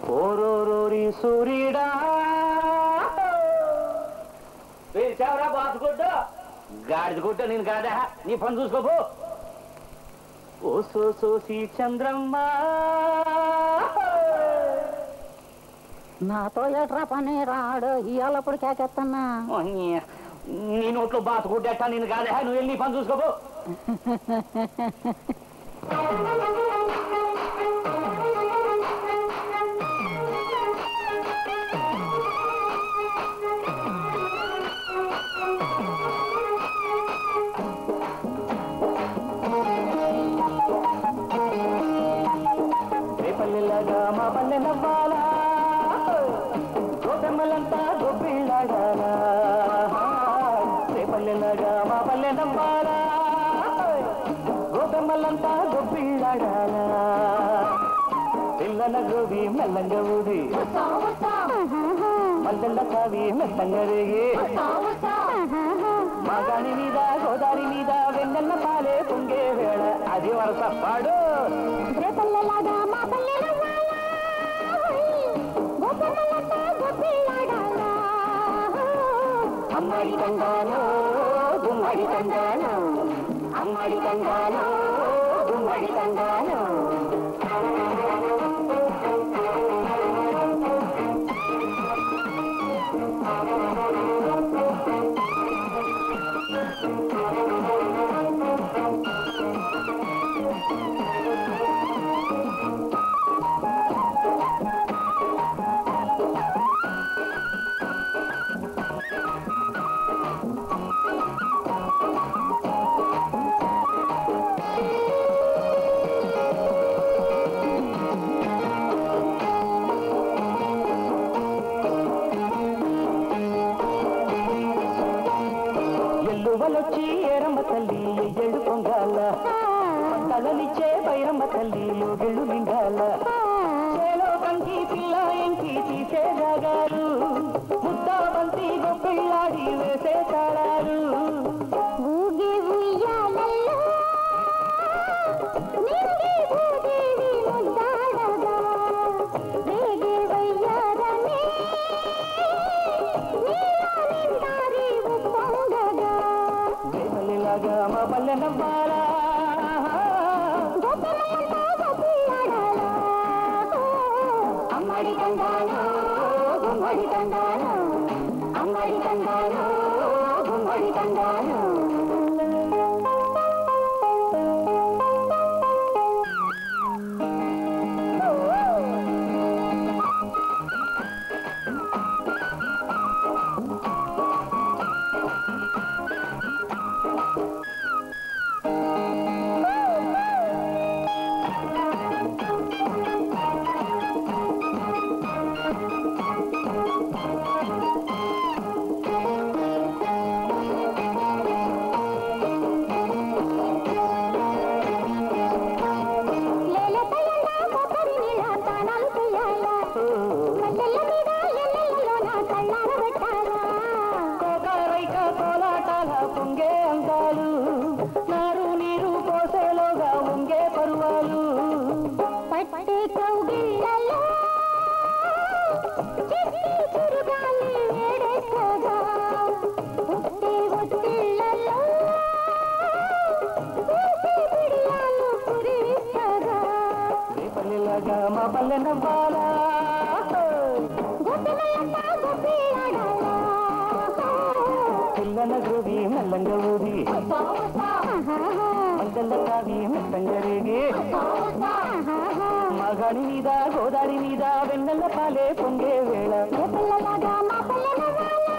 ఓరోరోరి సూర్యుడా పిలిచావరా బాతుగుడ్డ గాడిద గుడ్డ నేను కాదా నీ పని చూసుకోపో ఓ సో సోసి చంద్రమ్మ నాతో ఎట్రా పని రాడు ఇవాళప్పుడు కేకెత్తన్నా నీ నీ నోట్లో బాతుగుడ్డట నేను కాదా నువ్వు వెళ్ళి నీ పని చూసుకోపో రేపల్లెలాగా మా పల్లె నవ్వాలా గోపెమ్మలంతా గొప్పిళ్ళాడాలా రేపల్లెలాగా మా పల్లె నవ్వాలా గోపెమ్మలంతా గొప్పిళ్ళాడాలా పిల్లల గోవి మెల్లంగా ఊది మల్లెల్ల కావి మెల్లంగా రేగి మగాడి మీద గోదారి మీద వెన్నెల్ల పాలే పొంగే వేళ అది వరస పాడు రేపల్లెలాగా మా పల్లె నవ్వాలా? గోపమ్మలంతా గొప్పిళ్ళాడాలా? అమ్మడి తండాలో గుమ్మడి తండాలో అమ్మడి తండాలో గుమ్మడి తండాలో ఎల్లువలొచ్చి ఏరమ్మ తల్లి ఎయ్యడు పొంగాల తలనిచ్చే బైరమ్మ తల్లి లోగిళ్ళు నిండాల చేలో కంకి పిల్ల ఎంకి తీసే జాగారు ముద్దా బంతి గొప్పిళ్ళాడి వేసే తాళాలు ఊగి ఉయ్యాలల్లో నింగి భూదేవి ముద్దాడగా వేగి వయ్యారనే నీలో నిండారి ఉప్పొంగగా రేపల్లిలాగా మా పల్లె నవ్వాలా గోపమ్మలంతా గొప్పిళ్ళాడాలా? అమ్మడి తండాలో గుమ్మడి తండాలో అమ్మడి తండాలో గుమ్మడి తండాలో లేలతయంగా కొబ్బరి నీళ్ళ తానాలు చెయ్యాలా? మల్లెల మీద ఎన్నెల్లలో నా కళ్ళార పెట్టాలా? కోకారైక కోలాటాల పొంగే అందాలు నారు నీరు పోసేలోగా ఉంగే పరువాలు పట్టే కౌగిళ్ళలో చిట్టి చురుగాలి వేడెక్కగా, పుట్టే ఒత్తిళ్ళలో పూసే బిడియాలు కురివిస్తగా, రేపల్లిలాగా మా పల్లె నవ్వాలా గొప్పిమలంతా గొప్పిలాడాలా? పిల్లల గోవి మెల్లంగా ఊది మందల్ల కావి మెత్తంగా రేగి మగాడి మీద గోదారి మీద వెన్నెల్ల పాలే పొంగే వేళ పిల్లలాగా మా పల్లె నవ్వాలా?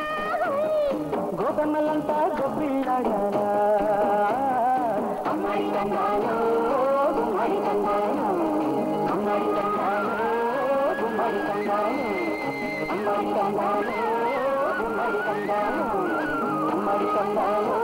గోపమ్మలంతా గొప్పిళ్ళాడాలా అమ్మాయి తండాలో గుమ్మడి తండాలో అమ్మాయి తండాలో గుమ్మడి తండాలో అమ్మాయి తండాలో గుమ్మడి తండాలో అమ్మాయి తండాలో